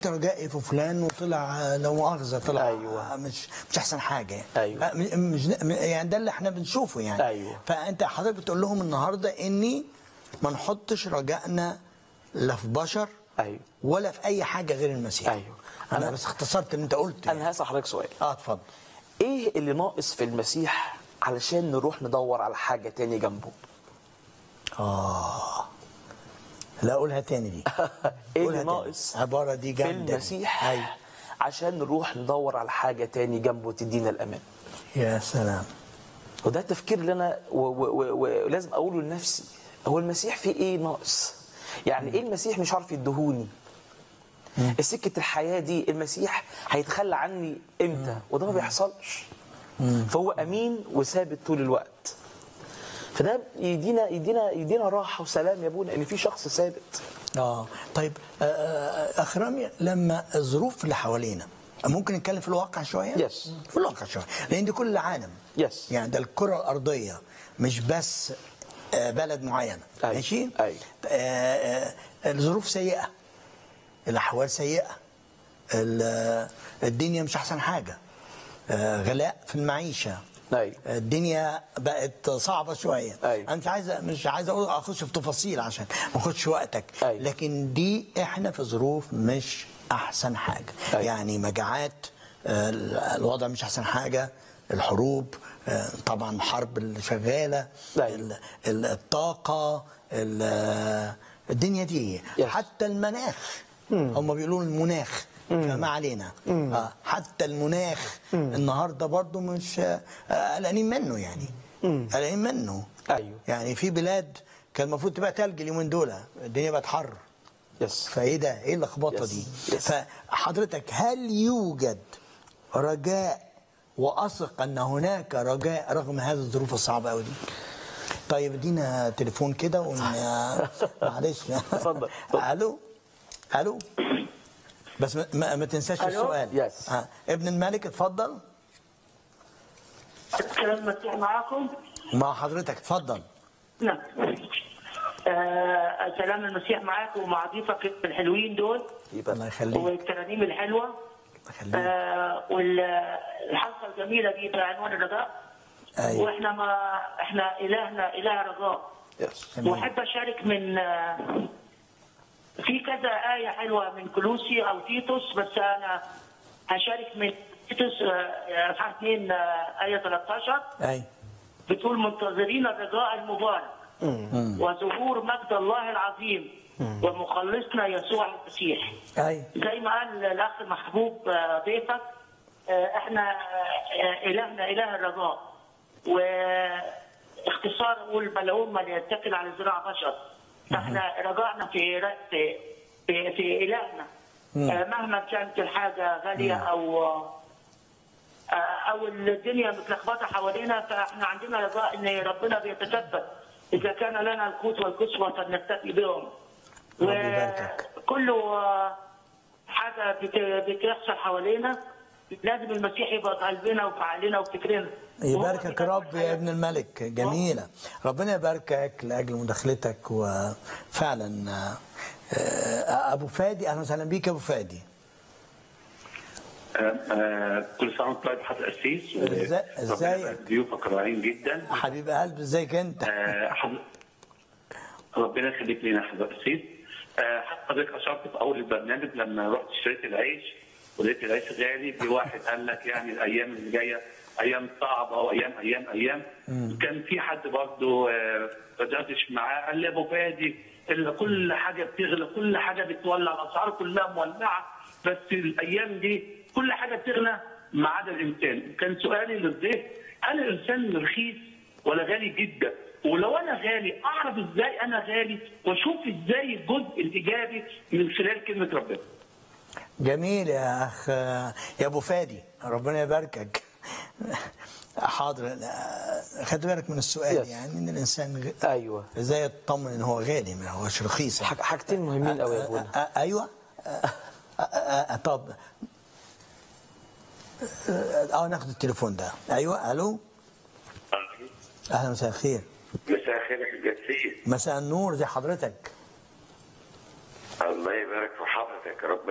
رجائي في فلان وطلع لو مؤاخذه طلع أيوة. مش مش احسن حاجه يعني. أيوة. أه، م- مش يعني ده اللي احنا بنشوفه يعني أيوة. فانت حضرتك بتقول لهم النهارده اني ما نحطش رجائنا لا في بشر ايوه ولا في اي حاجه غير المسيح أيوة. انا أنا- بس اختصرت اللي انت قلته يعني. انا هسال حضرتك سؤال اه اتفضل ايه اللي ناقص في المسيح علشان نروح ندور على حاجه تاني جنبه اه لا قولها تاني دي ايه قولها اللي تاني. ناقص عباره دي في جامده المسيح ايوه عشان نروح ندور على حاجه تاني جنبه تدينا الامان يا سلام وده التفكير اللي انا و- و- و- ولازم اقوله لنفسي هو المسيح فيه ايه ناقص يعني ايه المسيح مش عارف يدهوني سكه الحياه دي المسيح هيتخلى عني امتى وده ما بيحصلش فهو امين وثابت طول الوقت فده يدينا يدينا يدينا راحه وسلام يا ابونا ان في شخص ثابت اه طيب آه، آه، اخ رامي لما الظروف اللي حوالينا ممكن نتكلم في الواقع شويه؟ Yes. في الواقع شويه لان دي كل العالم Yes. يعني ده الكره الارضيه مش بس آه، بلد معينه أيوة. ماشي؟ أيوة. آه، آه، الظروف سيئه الاحوال سيئه ال- الدنيا مش احسن حاجه آه، غلاء في المعيشه ايوه الدنيا بقت صعبة شوية أيوة. أنا مش عايز مش عايز أقول أخش في تفاصيل عشان ما أخدش وقتك أيوة. لكن دي إحنا في ظروف مش أحسن حاجة أيوة. يعني مجاعات آه، الوضع مش أحسن حاجة الحروب آه، طبعا الحرب اللي شغالة أيوة. ال- ال- الطاقة ال- آه، الدنيا دي Yes. حتى المناخ هم بيقولوا المناخ فما علينا آه، حتى المناخ النهارده برضو مش آه، آه، قلقانين منه يعني قلقانين منه ايوه يعني في بلاد كان المفروض تبقى تلج اليومين دول الدنيا بقت حر يس فايه ده ايه اللخبطه Yes. دي Yes. فحضرتك هل يوجد رجاء واثق ان هناك رجاء رغم هذه الظروف الصعبه قوي دي طيب ادينا تليفون كده ون... معلش اتفضل. الو الو بس ما, ما, ما تنساش ألو؟ السؤال Yes. آه. ابن الملك اتفضل الكلام المفتوح معاكم مع حضرتك اتفضل نعم آه سلام المسيح معاك ومع ضيفك الحلوين دول يبقى الله يخليك والترانيم الحلوه الله يخليك آه والحلقه الجميله دي بعنوان الرجاء ايوه واحنا ما احنا الهنا اله رجاء يس جميل. واحب اشارك من آه، في كذا ايه حلوه من كلوسي او تيتوس بس انا هشارك من تيتوس آه، اصحاح 2 آه، ايه 13 ايوه بتقول منتظرين الرجاء المبارك وظهور مجد الله العظيم ومخلصنا يسوع المسيح ايوه زي ما قال الاخ محبوب آه، ضيفك آه، احنا آه، الهنا اله الرجاء واختصار اقول ملعون من يتكل على ذراع بشر فاحنا رجعنا في في في, في الهنا آه، مهما كانت الحاجه غاليه او آه، او الدنيا متلخبطه حوالينا فاحنا عندنا رجاء ان ربنا بيتثبت اذا كان لنا القوت والكسوه فلنكتفي بهم رب يباركك. وكل آه، حاجه بت- بتحصل حوالينا لازم المسيح يبقى في قلبنا وفي عقلنا وفكرنا يباركك وهو رب يا ابن الملك جميلة ربنا يباركك لأجل مداخلتك وفعلا آه، آه، أبو فادي أهلا وسهلا بيك يا أبو فادي آه، آه، كل سنه وانت طيب حضرتك قسيس إزاي- ربنا إزاي؟ يبارك ضيوفك رائعين جدا حبيب قلب ازيك أنت آه، حض- ربنا يخليك لينا حضرتك قسيس آه، حضرتك اشرت في اول البرنامج لما رحت اشتريت العيش ولقيت العيش غالي في واحد قال لك يعني الايام اللي جايه ايام صعبه او ايام ايام ايام كان في حد برضه آه، ما قدرتش معاه قال لي يا ابو فادي إلا كل حاجه بتغلى كل حاجه بتولع الاسعار كلها مولعه بس الايام دي كل حاجه بتغلى ما عدا الانسان كان سؤالي للضيف هل الانسان رخيص ولا غالي جدا ولو انا غالي اعرف ازاي انا غالي واشوف ازاي الجزء الايجابي من خلال كلمه ربنا جميل يا أخ يا أبو فادي ربنا يباركك حاضر آه، خد بالك من السؤال Yes. يعني ان الانسان غ... ايوه ازاي يطمن ان هو غالي ما هوش رخيص يعني. حاج- حاجتين مهمين قوي يا ابونا آه، آه، ايوه آه، آه، آه، طب اه ناخد التليفون ده ايوه الو اهلا مساء الخير مساء خيرك الجنسية مساء النور زي حضرتك الله يبارك في حضرتك ربنا